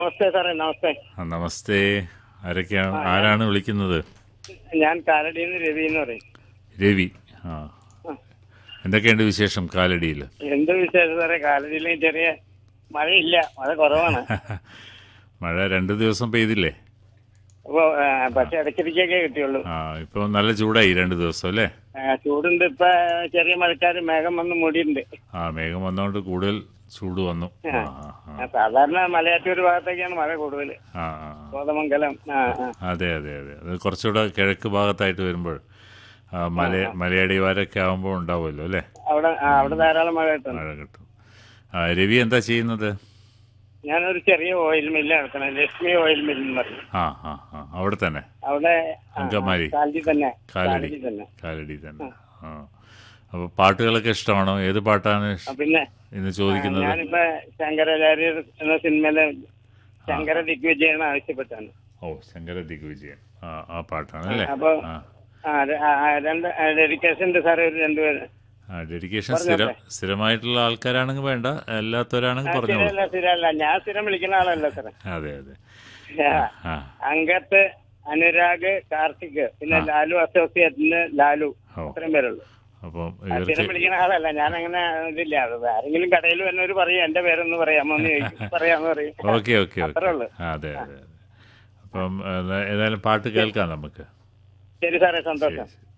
നമസ്തേ സാറേ നമസ്തേ ആ, നമസ്തേ ആരൊക്കെയാണ് ആരാണ് വിളിക്കുന്നത് ഞാൻ കാലടിയിൽ നിന്ന് രവി എന്ന് പറയും രവി ആ ആ. എന്തൊക്കെയുണ്ട് വിശേഷം കാലടിയിൽ എന്ത് വിശേഷം സാറേ കാലടിയിൽ ചെറിയ മഴയില്ല മഴ കുറവാണ് മഴ രണ്ട് ദിവസം പെയ്തില്ലേ അപ്പൊ ആ, പക്ഷെ ഇടയ്ക്കിടയ്ക്കൊക്കെ കിട്ടിയുള്ളൂ ആ ഇപ്പൊ നല്ല ചൂടായി രണ്ട് ദിവസം അല്ലേ ആ, ചൂടുണ്ട് ഇപ്പൊ ചെറിയ മഴക്കാര് മേഘം വന്ന് മൂടിയിട്ടുണ്ട് ആ മേഘം വന്നോണ്ട് കൂടുതൽ ചൂട് വന്നു ആ ആ, ആ, സാധാരണ മലയാറ്റൂർ ഭാഗത്തേക്കാണ് മഴ കൂടുതൽ ആ ആ, ആ. കോതമംഗലം ആ ആ അതെ അതെ അതെ അത് കുറച്ചുകൂടെ കിഴക്ക് ഭാഗത്തായിട്ട് വരുമ്പോൾ ആ, മല മലയടിവാരൊക്കെ ആകുമ്പോൾ ഉണ്ടാവുമല്ലോ അല്ലേ അവിടെ ആ, അവിടെ ധാരാളം മഴ കിട്ടുന്നു മഴ കിട്ടും ആ, രവി എന്താ ചെയ്യുന്നത് ഞാനൊരു ചെറിയ ഓയിൽ മില്ല് നടത്തണം ലക്ഷ്മി ഓയിൽ മില്ല് എന്ന് പറയും ആ ആ ആ അവിടെ തന്നെ അവിടെ ആ, അങ്കമാലി. കാലടി തന്നെ കാലടി കാലടി തന്നെ കാലടി തന്നെ ആ അപ്പോൾ പാട്ടുകളൊക്കെ ഇഷ്ടമാണോ ഏത് പാട്ടാണ് ആ, ഇഷ്- പിന്നെ ഇന്ന് ചോദിക്കുന്നത് ഞാനിപ്പോ ശങ്കരാചാര്യർ എന്ന സിനിമയിലെ ശങ്കര ദിഗ്വിജയാണ് ആവശ്യപ്പെട്ടാണ് ഓ ശങ്കര ദിഗ്വിജയൻ ആ ആ പാട്ടാണ് അല്ലേ അപ്പൊ ആ ആ, ര- ആ, ആ, രണ്ട് ഡെഡിക്കേഷൻ ഉണ്ട് സാറേ ഒരു രണ്ടുപേര് ആ ഡെഡിക്കേഷൻ സ്ഥിരം സ്ഥിരമായിട്ടുള്ള ആൾക്കാരാണെങ്കിൽ വേണ്ട അല്ലാത്തവരാണെങ്കിൽ പറഞ്ഞോളൂ സ്ഥിരമല്ല സ്ഥിരമല്ല ഞാൻ സ്ഥിരം വിളിക്കുന്ന ആളല്ല സാറേ അതെ അതെ ആ, ആ അങ്കത്ത് അനുരാഗ് കാർത്തിക് പിന്നെ ലാലു അസോസിയേറ്റിന് ലാലു ഓ അത്രയും പേരുള്ളൂ അപ്പം ആ, സ്ഥിരം ഇവർക്ക് വിളിക്കുന്ന ആളല്ല ഞാൻ അങ്ങനെ ഇതില്ല അത് ആരെങ്കിലും കടയിൽ വന്നവര് പറയും എന്റെ പേരൊന്ന് പറയാമോ എന്ന് ചോദിക്കും പറയാന്ന് പറയും ഓക്കെ ഓക്കെ അത്രേ ഓക്കെ ഉള്ളൂ ആ, അതെ അതെ അതെ അപ്പം ഏതാ- ഏതായാലും പാട്ട് കേൾക്കാം നമുക്ക് ശരി സാറേ സന്തോഷം ശരി